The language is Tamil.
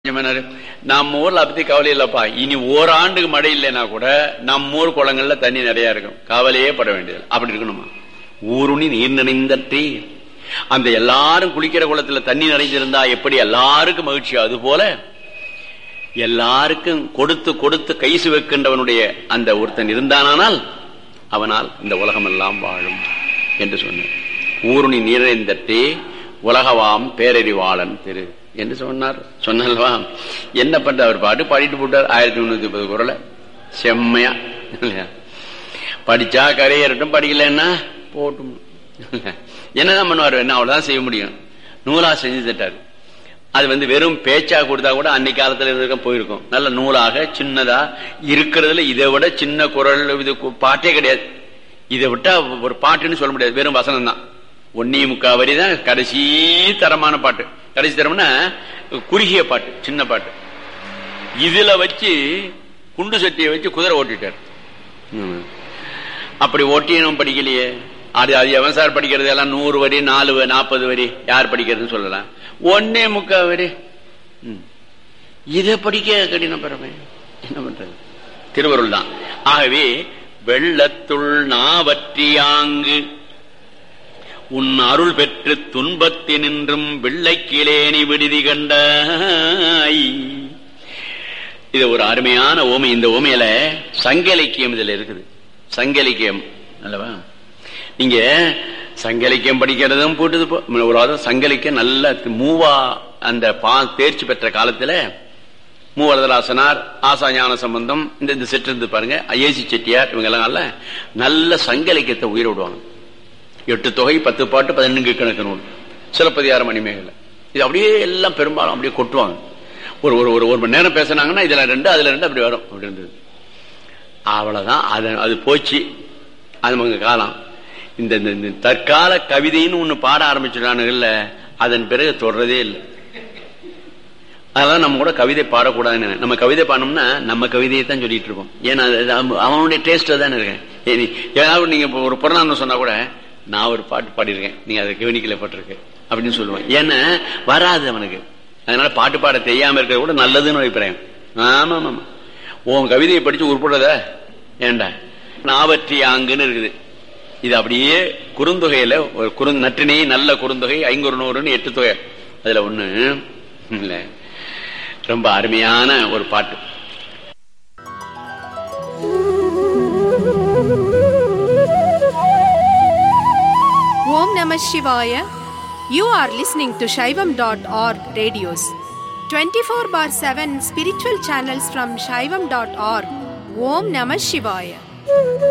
எஜமானர், நம்ம ஊர்ல அப்படி கவலை இல்லப்பா இனி ஓராண்டுக்கு மழை இல்லைன்னா கூட நம்ம ஊர் குளங்கள்ல தண்ணி நிறைய இருக்கும் கவலையே பட வேண்டியது அப்படி இருக்கணுமா ஊருணி நீர் நினைந்தற்றி அந்த எல்லாரும் குளிக்கிற குளத்துல தண்ணி நிறைஞ்சிருந்தா எப்படி எல்லாருக்கும் மகிழ்ச்சி அது போல எல்லாருக்கும் கொடுத்து கொடுத்து கைசு வைக்கின்றவனுடைய அந்த ஒருத்தன் இருந்தானால் அவனால் இந்த உலகம் எல்லாம் வாழும் என்று சொன்னார் ஊருணி நீரைந்தற்றே உலகவாம் பேரறிவாளன் திரு என்று சொன்னார் சொன்னல்வா என்ன பண்ற அவர் பாட்டு பாடிட்டு போட்டார் ஆயிரத்தி முன்னூத்தி முப்பது குரலை செம்மையா இல்லையா படிச்சா கரையேறட்டும் படிக்கலன்னா போட்டும் என்னதான் பண்ணுவார் என்ன அவ்வளவுதான் செய்ய முடியும் நூலா செஞ்சு தட்டாரு அது வந்து வெறும் பேச்சா கொடுத்தா கூட அன்னைக்கு காலத்துல இருக்க போயிருக்கும் நல்ல நூலாக சின்னதா இருக்கிறதுல இதை விட சின்ன குரல் இது கு- பாட்டே கிடையாது இதை விட்டா ஒரு பாட்டுன்னு சொல்ல முடியாது வெறும் வசனம் தான் ஒன்னே முக்கா வரி தான் கடைசி தரமான பாட்டு கடைசி தரம்னா குறுகிய பாட்டு சின்ன பாட்டு இதுல வச்சு குண்டு சட்டியை வச்சு குதிரை ஓட்டிட்டார் ம். அப்படி ஓட்டியும் படிக்கலையே அது அது எவன் சார் படிக்கிறது எல்லாம் நூறு வரி நாலு வ- நாற்பது வரி யார் படிக்கிறதுன்னு சொல்லலாம் ஒன்னே முக்கா வரி ம். இதை படிக்க கடினம் பெறமே என்ன பண்றது திருவருள் தான் ஆகவே வெள்ளத்துள் நாவற்றியாங்கு உன் அருள் பெற்று துன்பத்தினின்றும் வெள்ளைக்கிலேனி விடுதி கண்டாய் இது ஒரு அருமையான ஓமை இந்த ஓமையில சங்க இலக்கியம் இதுல இருக்குது சங்க இலக்கியம் அல்லவா நீங்க சங்க இலக்கியம் படிக்கிறதும் போட்டுது போ- ஒரு வாரம் சங்க இலக்கியம் நல்ல மூவா அந்த பா தேர்ச்சி பெற்ற காலத்துல மூவரதராசனார் ஆசா ஞான சம்பந்தம் இந்த இந்த செட்டு இருந்து பாருங்க ஐஏசி செட்டியார் இவங்க எல்லாம் நல்ல நல்ல சங்க இலக்கியத்தை உயிர விடுவாங்க எட்டு தொகை பத்து பாட்டு பதினெண்டு கணக்கு நூல் சிலப்பதிகார மணிமேகலை இது அப்படியே எல்லாம் பெரும்பாலும் அப்படியே கொட்டுவாங்க ஒரு ஒரு ஒரு ஒரு மணி நேரம் பேசுனாங்கன்னா இதுல ரெண்டு அதுல ரெண்டு அப்படி வரும் அப்படி இருந்தது அவ்வளவுதான் அது அது போச்சு அது நமக்கு காலம் இந்த இந்த- இந்த தற்கால கவிதைன்னு ஒண்ணு பாட ஆரம்பிச்சிடானுங்கல்ல அதன் பிறகு தொடர்றதே இல்லை அதெல்லாம் நம்ம கூட கவிதை பாடக்கூடாதுன்னு நம்ம கவிதை பாடணும்னா நம்ம கவிதையை தான் சொல்லிட்டு இருக்கோம் ஏன்னா அது- அது அவன்- அவனுடைய டேஸ்ட் தானே இருக்கேன் ஏ, நீ- ஏதாவது நீங்க இப்போ ஒரு புறநானூறு சொன்னா கூட நான் ஒரு பாட்டு பாடியிருக்கேன் நீங்க அதை கவனிக்கல பட்டிருக்கு அப்படின்னு சொல்லுவேன் ஏன்னா வராது அவனுக்கு அதனால பாட்டு பாட தெரியாம இருக்கிறது கூட நல்லதுன்னு அபிப்பிராயம் ஆமா ஆமா உன் கவிதையை படிச்சு உருப்படுறத ஏண்டா நாவற்றி ஆங்குன்னு இருக்குது இது அப்படியே குறுந்தொகையில ஒரு குறு நற்றினை நல்ல குறுந்தொகை ஐங்குறு நூறுன்னு எட்டு தொகை அதுல ஒண்ணு இல்ல ரொம்ப அருமையான ஒரு பாட்டு Om Namah Shivaya. You are listening to Shaivam.org radios. 24 bar 7 spiritual channels from Shaivam.org. Om Namah Shivaya.